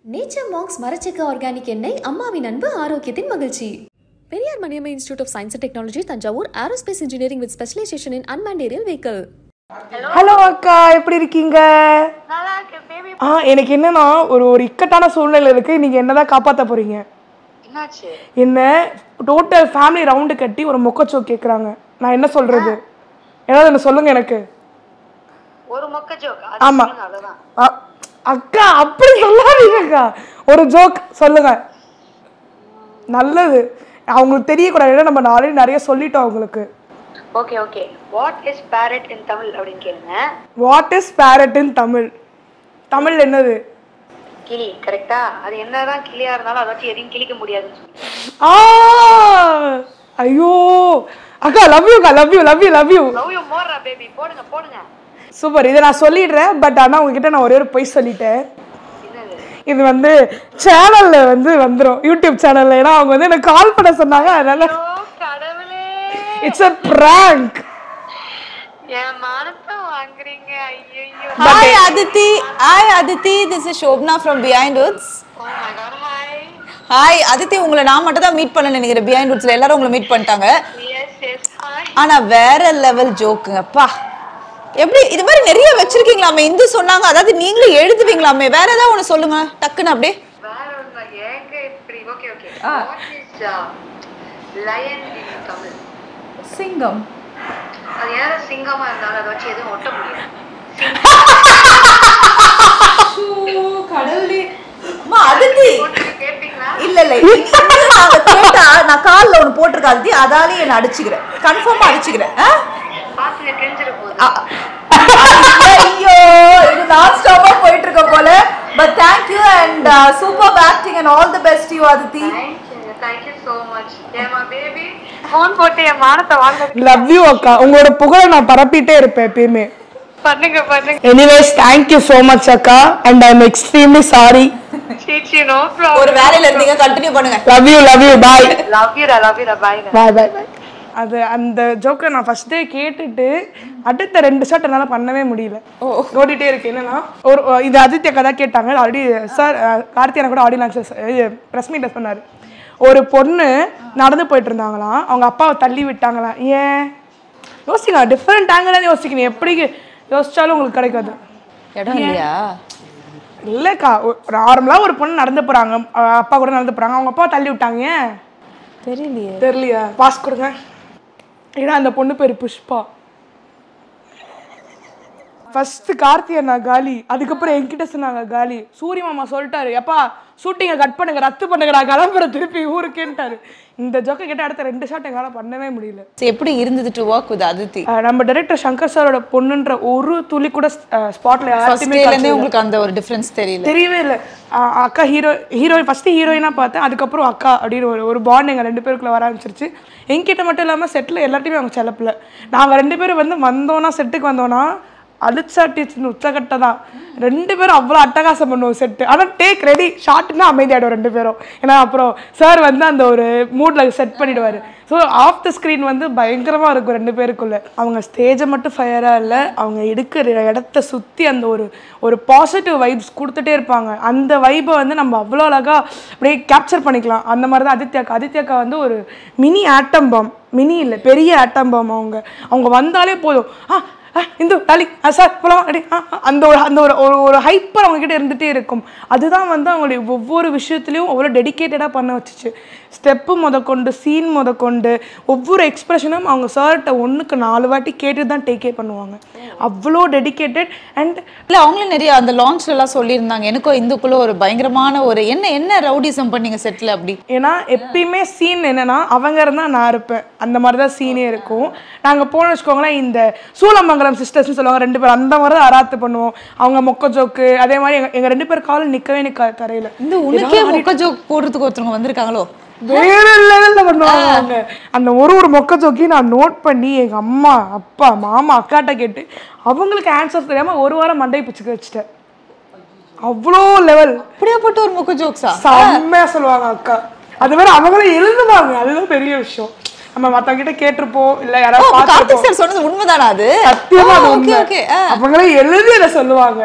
Nature Marks மரச்செக்க organic எண்ணெய் அம்மாவின் அன்பு ஆரோக்கியத்தின் மகிழ்ச்சி Periyar Maniammai institute of science and technology Thanjavur aerospace engineering with specialisation in unmanned aerial vehicle hello அக்கா எப்படி இருக்கீங்க ஆ எனக்கு என்னன்னா ஒரு ஒரு இக்கட்டான சூழ்நிலை இருக்கு நீங்க என்னதான் காப்பாத்த போறீங்க என்னாச்சு என்ன டோட்டல் ஃபேமிலி ரவுண்டு கட்டி ஒரு மொக்கச்சோ கேக்குறாங்க நான் என்ன சொல்றது ஏதாவது ஒன்று சொல்லுங்க எனக்கு ஒரு மொக்க ஜோக் ஆமா. அவ்வளவுதான் அ- அக்கா அப்படி சொல்லாதீங்கக்கா ஒரு ஜோக் சொல்லுங்க நல்லது அவங்களுக்கு தெரியக்கூடாது ஏன்னா நம்ம ஆல்ரெடி நிறைய சொல்லிட்டோம் அவங்களுக்கு okay okay what is parrot in Tamil அப்படின்னு கேளுங்க what is parrot in Tamil Tamil என்னது கிளி கரெக்டா அது என்னதான் கிளியா இருந்தாலும் அதை வச்சு எதையும் கிளிக்க முடியாதுன்னு சொல்லி ஆ ஐயோ அக்கா லவ் யூ அக்கா love you love you love you love you மோர்ரா பேபி போடுங்க போடுங்க சூப்பர் இதை நான் சொல்லிடுறேன் பட் ஆனால் உங்ககிட்ட நான் ஒரே ஒரு பொய் சொல்லிட்டேன் என்னது இது வந்து சேனல்ல வந்து வந்துடும் யூடியூப் சேனல்ல ஏன்னா அவங்க வந்து எனக்கு கால் பண்ண சொன்னாங்க அதனால ஓ கடவுளே இட்ஸ் அ prank என் மானத்தை வாங்குறீங்க ஐயோ Hi Aditi. Hi Aditi. This is Shobna from Behind Woods. Oh my God hi hi Aditi உங்களை நான் மட்டும் தான் மீட் பண்ண நினைக்கிறேன் பிஹைண்ட் வுட்ஸ்ல எல்லாரும் உங்களை மீட் பண்ணிட்டாங்க எஸ் எஸ் ஹாய் ஆனா வேற லெவல் ஜோக்குங்கப்பா எப்படி இது மாதிரி நிறைய வச்சிருக்கீங்களாமே இந்து சொன்னாங்க அதாவது நீங்களும் எழுதுவீங்களாமே வேற ஏதாவது ஒன்று சொல்லுங்க டக்குன்னு அப்படியே வேற ஒண்ணு ஏங்க இப்படி okay okay what is lion in Tamil சிங்கம் அது யார சிங்கமா இருந்தாலும் அதை வச்சு எதுவும் ஒட்ட முடியாது கடவுளே அம்மா அதித்தி போட்டு கேட்பீங்களா இல்ல இல்ல இது நாங்க கேட்டா நான் கால்ல ஒண்ணு போட்டிருக்கேன் அதித்தி அதாலே என்ன அடிச்சுக்கிறேன் கன்ஃபார்மா அடிச்சுக்கிறேன் ஆ? பாத்துங்க தெரிஞ்சிட போகுது ஐயோ இது நான் ஸ்டாப்பா போயிட்டு இருக்க போல but thank you and super acting and all the best you Aditi thank you thank you so much ஏமா பேபி ஃபோன் போட்டு என் மானத்தை வாங்க லவ் யூ அக்கா உங்களோட புகழை நான் பரப்பிட்டே இருப்பேன் எப்பயுமே பண்ணுங்க பண்ணுங்க எனிவேஸ் தேங்க்யூ ஸோ மச் அக்கா and I am extremely sorry சீச்சி நோ ஒரு ப்ராப்ளம் வேலையில இருந்தீங்க கண்டினியூ பண்ணுங்க love you love you bye love you love you bye bye bye bye அது அந்த ஜோக்கை நான் ஃபர்ஸ்டே கேட்டுட்டு அடுத்த ரெண்டு ஷாட் என்னால் பண்ணவே முடியல ஓடிட்டே இருக்கு என்னன்னா ஒரு இது ஆதித்ய கதை கேட்டாங்க ஆல்ரெடி சார் கார்த்தியான கூட ஆடியோ லான்ச் இது ப்ரெஸ் மீட் பண்ணார் ஒரு பொண்ணு நடந்து போயிட்டு இருந்தாங்களாம் அவங்க அப்பாவை தள்ளி விட்டாங்களாம் ஏன் யோசிக்கலாம் டிஃப்ரெண்ட் ஆங்கிள் யோசிக்கணும் எப்படி யோசிச்சாலும் உங்களுக்கு கிடைக்காது இடம் இல்லையா இல்லைக்கா நார்மலாக ஒரு பொண்ணு நடந்து போகிறாங்க அப்பா கூட நடந்து போகிறாங்க அவங்க அப்பா தள்ளி விட்டாங்க ஏன் தெரியலையே தெரியலையா பாஸ் கொடுங்க ஏன்னா அந்த பொண்ணு பேர் புஷ்பா ஃபர்ஸ்ட் கார்த்தி அண்ணா காலி அதுக்கப்புறம் என்கிட்ட சொன்னாங்க காலி சூரிய மாமா சொல்லிட்டாரு எப்பா ஷூட்டிங்கை கட் பண்ணுங்க ரத்து பண்ணுங்க நான் கிளம்புறேன் திருப்பி ஊருக்குன்ட்டாரு இந்த ஜோக்கை கேட்ட அடுத்த ரெண்டு ஷாட் எங்களால் பண்ணவே முடியல So, எப்படி இருந்தது to work with Aditi ah நம்ம டைரக்டர் சங்கர் சாரோட பொண்ணுன்ற ஒரு துளி கூட ஸ்பாட்ல ஃபர்ஸ்ட் யாருமே டேல இருந்தே உங்களுக்கு அந்த ஒரு டிஃபரன்ஸ் தெரியல தெரியவே இல்லை அக்கா ஹீரோ ஹீரோயின் ஃபஸ்ட்டு ஹீரோயினாக பார்த்தேன் அதுக்கப்புறம் அக்கா அப்படின்னு ஒரு ஒரு பாண்ட் எங்கள் ரெண்டு பேருக்குள்ள வர ஆரம்பிச்சிருச்சு என்கிட்ட மட்டும் இல்லாமல் செட்டில் எல்லாத்தையுமே அவங்க செலப்பில் நாங்கள் ரெண்டு பேரும் வந்து வந்தோன்னா செட்டுக்கு வந்தோன்னா அழுச்சாட்டிச்சு உச்சக்கட்டை தான் ரெண்டு பேரும் அவ்வளோ அட்டகாசம் பண்ணுவோம் செட்டு ஆனால் டேக் ரெடி ஷார்ட்னா அமைதியாயிடும் ரெண்டு பேரும் ஏன்னா அப்புறம் சார் வந்து அந்த ஒரு மூடில் செட் பண்ணிடுவார் ஸோ ஆஃப் த ஸ்க்ரீன் வந்து பயங்கரமாக இருக்கும் ரெண்டு பேருக்குள்ள அவங்க ஸ்டேஜை மட்டும் ஃபயராக இல்லை அவங்க எடுக்கிற இடத்த சுற்றி அந்த ஒரு ஒரு பாசிட்டிவ் வைப்ஸ் கொடுத்துட்டே இருப்பாங்க அந்த வைப்பை வந்து நம்ம அவ்வளோ அழகாக அப்படியே கேப்சர் பண்ணிக்கலாம் அந்த மாதிரி தான் ஆதித்யாக்கா ஆதித்யாக்கா வந்து ஒரு மினி ஆட்டம் பாம் மினி இல்லை பெரிய ஆட்டம் பாம் அவங்க அவங்க வந்தாலே போதும் ஆ ஆ, இந்து டாலி ஆ சார் போலாம் அடி ஆ ஆ, அந்த ஒரு அந்த ஒரு ஒரு ஒரு ஹைப்பர் அவங்க கிட்ட இருந்துகிட்டே இருக்கும் அதுதான் வந்து அவங்களுடைய ஒவ்வொரு விஷயத்துலையும் அவ்வளோ டெடிக்கேட்டடாக பண்ண வச்சுச்சு ஸ்டெப்பு முதற்கொண்டு சீன் முதற்கொண்டு ஒவ்வொரு எக்ஸ்பிரஷனும் அவங்க சார்கிட்ட ஒன்றுக்கு நாலு வாட்டி கேட்டு தான் டேக்கே பண்ணுவாங்க அவ்வளோ டெடிக்கேட்டட் அண்ட் இல்ல அவங்களும் நிறைய அந்த லான்ச்ல எல்லாம் சொல்லியிருந்தாங்க எனக்கும் இந்துக்குள்ள ஒரு பயங்கரமான ஒரு என்ன என்ன ரவுடிசம் பண்ணீங்க செட்ல அப்படி ஏன்னா எப்பயுமே சீன் என்னன்னா அவங்க இருந்தா நான் இருப்பேன் அந்த மாதிரி தான் சீனே இருக்கும் நாங்கள் போன வச்சுக்கோங்களேன் இந்த சூளமங்கலம் சிஸ்டர்ஸ்னு சொல்லுவாங்க ரெண்டு பேரும் அந்த மாதிரி தான் அராத்து பண்ணுவோம் அவங்க மொக்க ஜோக்கு அதே மாதிரி எங்க எங்க ரெண்டு பேர் காலம் நிக்கவே நிக்க தரையில இந்த உனக்கே மொக்க ஜோக் போடுறதுக்கு ஒருத்தவங்க வந்திருக்காங்களோ வேற லெவல்ல பண்ணுவாங்க அவங்க அந்த ஒரு ஒரு மொக்க ஜோக்கையும் நான் நோட் பண்ணி எங்க அம்மா அப்பா மாமா அக்காட்ட கேட்டு அவங்களுக்கு ஆன்சர் தெரியாம ஒரு வாரம் மண்டை பிச்சுக்க வச்சுட்டேன் அவ்வளோ லெவல் அப்படியே போட்டு ஒரு மொக்க ஜோக்ஸா செம்மையா சொல்லுவாங்க அக்கா அது மாதிரி அவங்களும் எழுதுவாங்க அதுதான் பெரிய விஷயம் நம்ம மத்தவங்க கிட்ட கேட்டிருப்போம் இல்ல யாராவது கார்த்திக் பார்த்திருப்போம் சார் சொன்னது உண்மைதானா அது சத்தியமா அது ஓகே உண்மை. ஓகே அவங்களே எழுதி அதை சொல்லுவாங்க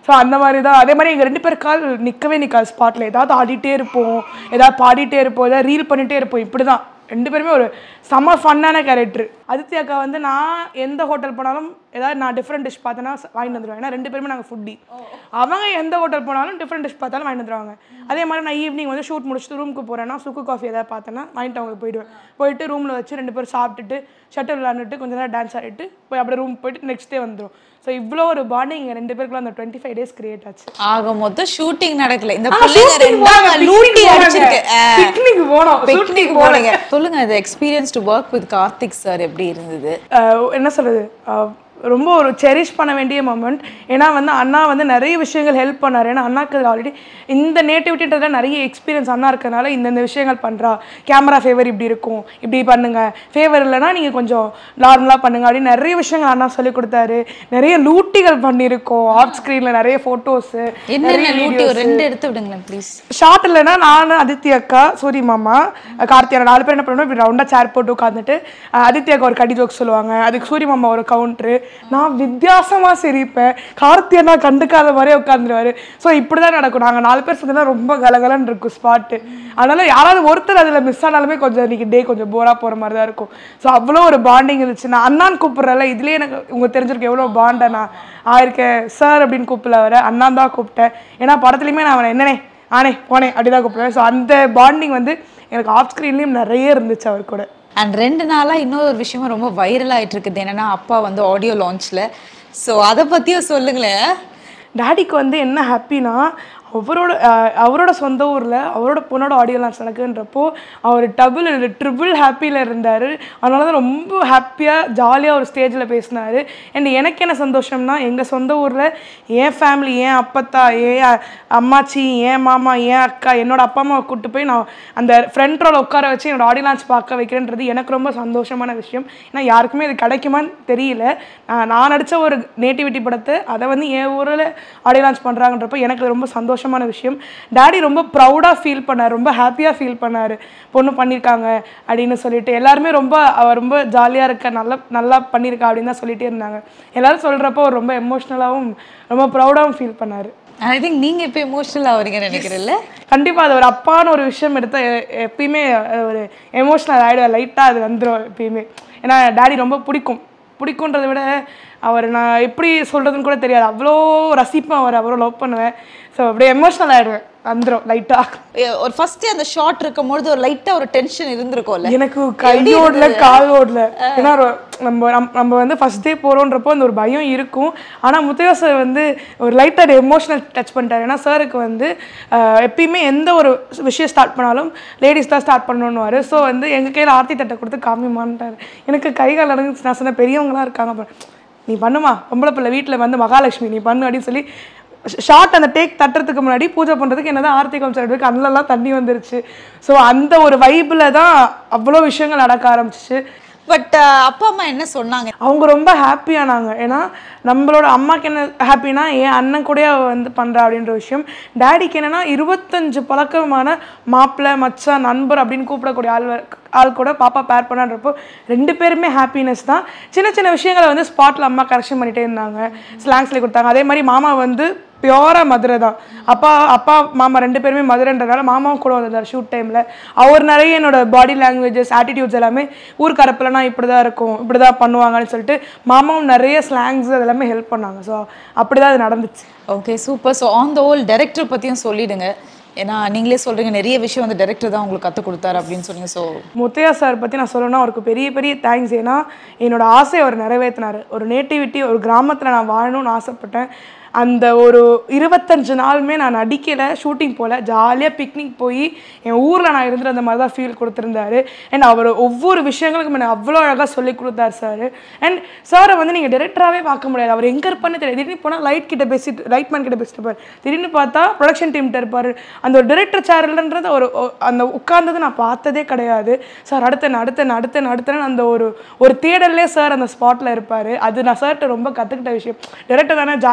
ஸோ அந்த மாதிரி தான் அதே மாதிரி எங்கள் ரெண்டு பேர் கால் நிற்கவே நிற்காது ஸ்பாட்டில் ஏதாவது ஆடிட்டே இருப்போம் ஏதாவது பாடிட்டே இருப்போம் ஏதாவது ரீல் பண்ணிகிட்டே இருப்போம் இப்படி தான் ரெண்டு பேருமே ஒரு செம்ம ஃபன்னான கேரக்டர் அதித்தி அக்கா வந்து நான் எந்த ஹோட்டல் போனாலும் ஏதாவது நான் டிஃப்ரெண்ட் டிஷ் பார்த்தேன்னா ச- வாங்கிட்டு வந்துடுவேன் ஏன்னா ரெண்டு பேருமே நாங்கள் ஃபுட்டி அவங்க எந்த ஹோட்டல் போனாலும் டிஃப்ரெண்ட் டிஷ் பார்த்தாலும் வாங்கிட்டு வந்துடுவாங்க அதே மாதிரி நான் ஈவினிங் வந்து ஷூட் முடிச்சுட்டு ரூமுக்கு போகிறேன்னா சுக்கு காஃபி ஏதாவது பார்த்தேன்னா வாங்கிட்டு அவங்க போயிடுவேன் போயிட்டு ரூமில் வச்சு ரெண்டு பேரும் சாப்பிட்டுட்டு ஷட்டில் விளாண்டுட்டு கொஞ்ச நேரம் டான்ஸ் ஆடிட்டு போய் அப்படியே ரூம் போயிட்டு நெக்ஸ்ட் டே வந்துடும் ஸோ இவ்வளோ ஒரு பாண்டிங் எங்கள் ரெண்டு பேருக்குள்ள அந்த டுவெண்ட்டி ஃபைவ் டேஸ் கிரியேட் ஆச்சு ஆக மொத்தம் ஷூட்டிங் நடக்கல இந்த ஆ, பிள்ளைங்க shooting ரெண்டா போனாங்க, லூட்டி picnic அடிச்சிருக்கு போனாங்க. picnic போனோம், shooting பிக்னிக் போனோம். போனீங்க சொல்லுங்க இந்த experience to work with Karthik sir எப்படி இருந்தது அஹ் என்ன சொல்கிறது ரொம்ப ஒரு செரிஷ் பண்ண வேண்டிய மூமெண்ட் ஏன்னா வந்து அண்ணா வந்து நிறைய விஷயங்கள் ஹெல்ப் பண்ணார் ஏன்னா அண்ணாக்கு ஆல்ரெடி இந்த நேட்டிவிட்டின்றதுல நிறைய எக்ஸ்பீரியன்ஸ் அண்ணா இருக்கறனால இந்தந்த விஷயங்கள் பண்ணுறா கேமரா ஃபேவர் இப்படி இருக்கும் இப்படி பண்ணுங்க ஃபேவர் இல்லைன்னா நீங்கள் கொஞ்சம் நார்மலாக பண்ணுங்க அப்படின்னு நிறைய விஷயங்கள் அண்ணா சொல்லி கொடுத்தாரு நிறைய லூட்டிகள் பண்ணியிருக்கோம் ஆஃப் ஸ்க்ரீனில் நிறைய ஃபோட்டோஸு என்னென்ன லூட்டி ஒரு ரெண்டு எடுத்து விடுங்களேன் ப்ளீஸ் ஷார்ட் இல்லைன்னா நான் அதித்தி அக்கா சூரி மாமா கார்த்தியா நாலு பேர் என்ன பண்ணுவோம் இப்படி ரவுண்டாக சேர் போட்டு உட்காந்துட்டு அதித்தி அக்கா ஒரு கடி ஜோக் சொல்லுவாங்க அதுக்கு சூரி மாமா ஒரு கவுண்ட்ரு நான் வித்தியாசமாக சிரிப்பேன் கார்த்தியா நான் கண்டுக்காத மாதிரியே உட்காந்துருவாரு ஸோ இப்படி தான் நடக்கும் நாங்கள் நாலு பேர் சேர்ந்து ரொம்ப கலகலன்னு இருக்கும் ஸ்பாட்டு அதனால யாராவது ஒருத்தர் அதில் மிஸ் ஆனாலுமே கொஞ்சம் இன்னைக்கு டே கொஞ்சம் போராக போகிற மாதிரி தான் இருக்கும் ஸோ அவ்வளோ ஒரு பாண்டிங் இருந்துச்சு நான் அண்ணான்னு கூப்பிட்றல இதுலேயே எனக்கு உங்களுக்கு தெரிஞ்சிருக்கு எவ்வளோ பாண்டை நான் ஆயிருக்கேன் சார் அப்படின்னு கூப்பிடல வர அண்ணான் தான் கூப்பிட்டேன் ஏன்னா படத்துலையுமே நான் அவனை என்னனே ஆனே போனேன் அப்படி தான் கூப்பிடுவேன் ஸோ அந்த பாண்டிங் வந்து எனக்கு ஆஃப் ஸ்க்ரீன்லேயும் நிறைய இருந்துச்சு அவர் கூட அண்ட் ரெண்டு நாளா இன்னொரு ஒரு விஷயமும் ரொம்ப வைரல் ஆயிட்டு இருக்குது என்னன்னா அப்பா வந்து ஆடியோ லான்ச்ல ஸோ அதை பத்தியும் சொல்லுங்களேன் டாடிக்கு வந்து என்ன ஹாப்பினா அவரோட அஹ், அவரோட சொந்த ஊரில் அவரோட பொண்ணோட ஆடியோ லான்ச் நடக்குன்றப்போ அவர் டபுள் ட்ரிபிள் ஹாப்பியில் இருந்தார் அதனால தான் ரொம்ப ஹாப்பியாக ஜாலியாக ஒரு ஸ்டேஜில் பேசினார் அண்ட் எனக்கு என்ன சந்தோஷம்னா எங்கள் சொந்த ஊரில் என் ஃபேமிலி என் அப்பத்தா என் அ- அம்மாச்சி என் மாமா என் அக்கா என்னோட அப்பா அம்மாவை கூப்பிட்டு போய் நான் அந்த ஃப்ரண்ட் ரோல உட்கார வச்சு என்னோட ஆடியோ லான்ச் பார்க்க வைக்கிறேன்றது எனக்கு ரொம்ப சந்தோஷமான விஷயம் ஏன்னா யாருக்குமே இது கிடைக்குமான்னு தெரியல நான் நான் நடித்த ஒரு நேட்டிவிட்டி படத்தை அதை வந்து என் ஊரில் ஆடியோ லான்ச் பண்ணுறாங்கன்றப்போ எனக்கு அது ரொம்ப சந்தோஷமான விஷயம் டாடி ரொம்ப ப்ரௌடாக ஃபீல் பண்ணார் ரொம்ப ஹாப்பியாக ஃபீல் பண்ணார் பொண்ணு பண்ணியிருக்காங்க அப்படின்னு சொல்லிட்டு எல்லாருமே ரொம்ப அவ ரொம்ப ஜாலியாக இருக்க நல்லா நல்லா பண்ணியிருக்கா அப்படின்னு தான் சொல்லிட்டே இருந்தாங்க எல்லாரும் சொல்கிறப்போ அவர் ரொம்ப எமோஷ்னலாகவும் ரொம்ப ப்ரௌடாகவும் ஃபீல் பண்ணார் ஐ திங்க் நீங்க இப்போ எமோஷனல் ஆவறீங்கன்னு நினைக்கிறேன்ல கண்டிப்பாக அது ஒரு அப்பான்னு ஒரு விஷயம் எடுத்தால் எப்பயுமே அது ஒரு எமோஷ்னல் ஆகிடுவேன் லைட்டாக அது வந்துடும் எப்பயுமே ஏன்னா டாடி ரொம்ப பிடிக்கும் பிடிக்குன்றதை விட அவர் நான் எப்படி சொல்கிறதுன்னு கூட தெரியாது அவ்வளோ ரசிப்பேன் அவர் அவ்வளோ லவ் பண்ணுவேன் ஸோ அப்படியே எமோஷ்னல் ஆகிடுவேன் வந்துடும் லைட்டாக எ- ஒரு ஃபர்ஸ்ட் அந்த ஷாட் இருக்கும்பொழுது ஒரு லைட்டா ஒரு டென்ஷன் இருந்திருக்கும்ல எனக்கு கையோடல காலோடல ஏன்னா ரொ- நம்ம நம்ம- நம்ம வந்து ஃபர்ஸ்ட் டே போகிறோன்றப்போ அந்த ஒரு பயம் இருக்கும் ஆனால் முத்தையா சார் வந்து ஒரு லைட்டாக எமோஷனல் டச் பண்ணிட்டாரு ஏன்னா சாருக்கு வந்து ஆஹ், எப்பயுமே எந்த ஒரு விஷயம் ஸ்டார்ட் பண்ணாலும் லேடிஸ் தான் ஸ்டார்ட் பண்ணணும்னுவாரு ஸோ வந்து எங்கள் கையில் ஆர்த்தி தட்டை கொடுத்து காமிமான்ட்டாரு எனக்கு கை கால் நடந்து நான் சொன்ன பெரியவங்களாம் இருக்காங்க அப்ப, நீ பண்ணுமா பொம்பளை பிள்ளை வீட்டில் வந்து மகாலட்சுமி நீ பண்ணு அப்படின்னு சொல்லி ஷார்ட் அந்த டேக் தட்டுறதுக்கு முன்னாடி பூஜை பண்ணுறதுக்கு என்னதான் ஆர்த்தி காமிச்சிருக்கு கண்ணிலலாம் தண்ணி வந்துருச்சு ஸோ அந்த ஒரு வைப்பில் தான் அவ்வளோ விஷயங்கள் நடக்க ஆரம்பிச்சிச்சு பட் அப்பா அம்மா என்ன சொன்னாங்க அவங்க ரொம்ப ஹாப்பியானாங்க ஏன்னா நம்மளோட அம்மாக்கு என்ன ஹாப்பினா என் அண்ணன் கூட அவ வந்து பண்ணுறா அப்படின்ற விஷயம் டேடிக்கு என்னன்னா இருபத்தஞ்சு பழக்கமான மாப்பிள்ளை மச்சான் நண்பர் அப்படின்னு கூப்பிடக்கூடிய ஆள் வ- ஆள் கூட பாப்பா பேர் பண்ணான்றப்போ ரெண்டு பேருமே ஹாப்பினஸ் தான் சின்ன சின்ன விஷயங்களை வந்து ஸ்பாட்டில் அம்மா கரெக்ஷன் பண்ணிகிட்டே இருந்தாங்க ஸ்லாங்ஸ்லேயே கொடுத்தாங்க அதே மாதிரி மாமா வந்து பியோரா மதுரை தான் அப்பா அப்பா மாமா ரெண்டு பேருமே மதுரைன்றதால மாமாவும் கூட வந்திருந்தார் ஷூட் டைமில் அவர் நிறைய என்னோட பாடி லாங்குவேஜஸ் ஆட்டிடியூட்ஸ் எல்லாமே ஊர்க்கரப்புலனா இப்படி தான் இருக்கும் இப்படி தான் பண்ணுவாங்கன்னு சொல்லிட்டு மாமாவும் நிறைய ஸ்லாங்ஸ் அதெல்லாமே ஹெல்ப் பண்ணாங்க ஸோ அப்படி தான் அது நடந்துச்சு okay super so on the whole director பத்தியும் சொல்லிடுங்க ஏன்னா நீங்களே சொல்றீங்க நிறைய விஷயம் வந்து டைரக்டர் தான் உங்களுக்கு கற்றுக் கொடுத்தாரு அப்படின்னு சொன்னீங்க ஸோ முத்தையா சார் பற்றி நான் சொல்லணும்னா அவருக்கு பெரிய பெரிய தேங்க்ஸ் ஏன்னா என்னோட ஆசையை அவர் நிறைவேற்றினார் ஒரு நேட்டிவிட்டி ஒரு கிராமத்தில் நான் வாழணும்னு ஆசைப்பட்டேன் அந்த ஒரு இருபத்தஞ்சு நாளுமே நான் நடிக்கலை ஷூட்டிங் போகல ஜாலியாக பிக்னிக் போய் என் ஊரில் நான் இருந்திருந்த மாதிரி தான் ஃபீல் கொடுத்துருந்தாரு அண்ட் அவர் ஒவ்வொரு விஷயங்களுக்கும் எனக்கு அவ்வளோ அழகாக சொல்லி கொடுத்தாரு சார் அண்ட் சாரை வந்து நீங்கள் டேரக்டராகவே பார்க்க முடியாது அவர் எங்கே இருப்பான்னு தெரியாது திடீர்னு போனால் லைட் கிட்ட பேசிட்டு லைட் மேன் கிட்ட பேசிட்டு இருப்பார் திடீர்னு பார்த்தா ப்ரொடக்ஷன் டீம்கிட்ட இருப்பார் அந்த ஒரு டேரக்டர் சேர்லன்றது ஒரு ஒ- அந்த உட்கார்ந்தது நான் பார்த்ததே கிடையாது சார் அடுத்த அடுத்த அடுத்த அடுத்த அந்த ஒரு ஒரு தேடல்லே சார் அந்த ஸ்பாட்டில் இருப்பார் அது நான் சார்கிட்ட ரொம்ப கற்றுக்கிட்ட விஷயம் டேரக்டர் தானே ஜாலியாக உட்காந்துட்டு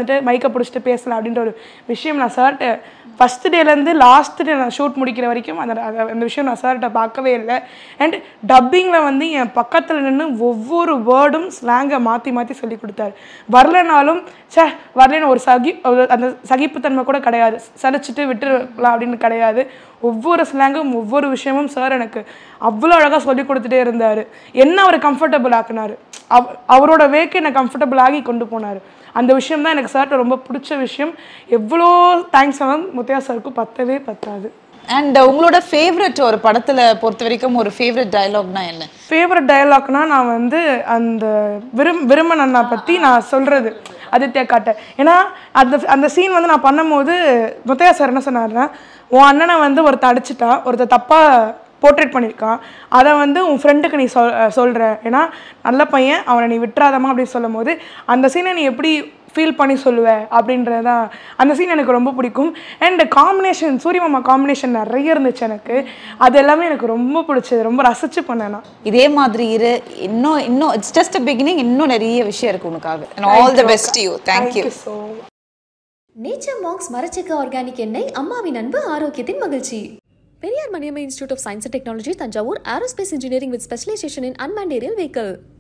உட்காந்துட்டு மைக்கை பிடிச்சிட்டு பேசலாம் அப்படின்ற ஒரு விஷயம் நான் சார்கிட்ட ஃபஸ்ட் டேலேருந்து லாஸ்ட் டே நான் ஷூட் முடிக்கிற வரைக்கும் அந்த அந்த- அந்த விஷயம் நான் சார்கிட்ட பார்க்கவே இல்லை அண்ட் டப்பிங்கில் வந்து என் பக்கத்தில் நின்று ஒவ்வொரு வேர்டும் ஸ்லாங்கை மாற்றி மாற்றி சொல்லி கொடுத்தாரு வரலனாலும் ச்சே வரலன்னு ஒரு சகி ஒரு அந்த சகிப்புத்தன்மை கூட கிடையாது சலிச்சிட்டு விட்டுருக்கலாம் அப்படின்னு கிடையாது ஒவ்வொரு ஸ்லாங்கும் ஒவ்வொரு விஷயமும் சார் எனக்கு அவ்வளோ அழகாக சொல்லி கொடுத்துட்டே இருந்தார் என்ன அவர் கம்ஃபர்டபுள் ஆக்குனாரு அவ் அவரோட வேக்கு என்னை கம்ஃபர்டபுள் ஆகி கொண்டு போனார் அந்த விஷயம் தான் எனக்கு சார்கிட்ட ரொம்ப பிடிச்ச விஷயம் எவ்வளோ தேங்க்ஸ் ஆனாலும் முத்தையா சாருக்கு பத்தவே பத்தாது அண்ட் உங்களோட ஃபேவரட் ஒரு படத்துல பொறுத்த வரைக்கும் ஒரு ஃபேவரட் டயலாக்னா என்ன ஃபேவரட் டயலாக்னா நான் வந்து அந்த விரும் விருமன் அண்ணா பற்றி நான் சொல்கிறது ஆதித்யா காட்ட ஏன்னா அந்த அந்த சீன் வந்து நான் பண்ணும்போது முத்தையா சார் என்ன சொன்னார்னா உன் அண்ணனை வந்து ஒருத்தன் அடிச்சிட்டான் ஒருத்தர் தப்பாக போர்ட்ரேட் பண்ணியிருக்கான் அதை வந்து உன் ஃப்ரெண்டுக்கு நீ சொல் சொல்கிற ஏன்னா நல்ல பையன் அவனை நீ விட்டுறாதமா அப்படின்னு சொல்லும் போது அந்த சீனை நீ எப்படி ஃபீல் பண்ணி சொல்லுவ அப்படின்றது தான் அந்த சீன் எனக்கு ரொம்ப பிடிக்கும் அண்ட் காம்பினேஷன் சூரியமாமா காம்பினேஷன் நிறைய இருந்துச்சு எனக்கு அது எல்லாமே எனக்கு ரொம்ப பிடிச்சது ரொம்ப ரசிச்சு பண்ணேன் நான் இதே மாதிரி இரு இன்னும் இன்னும் இட்ஸ் ஜஸ்ட் அ பிகினிங் இன்னும் நிறைய விஷயம் இருக்கு உனக்காக all the best you thank you so Nature Marks மரச்செக்க ஆர்கானிக் எண்ணெய் அம்மாவின் அன்பு ஆரோக்கியத்தின் மகிழ்ச்சி Periyar Maniammai institute of science and technology Thanjavur aerospace engineering with specialisation in unmanned aerial vehicle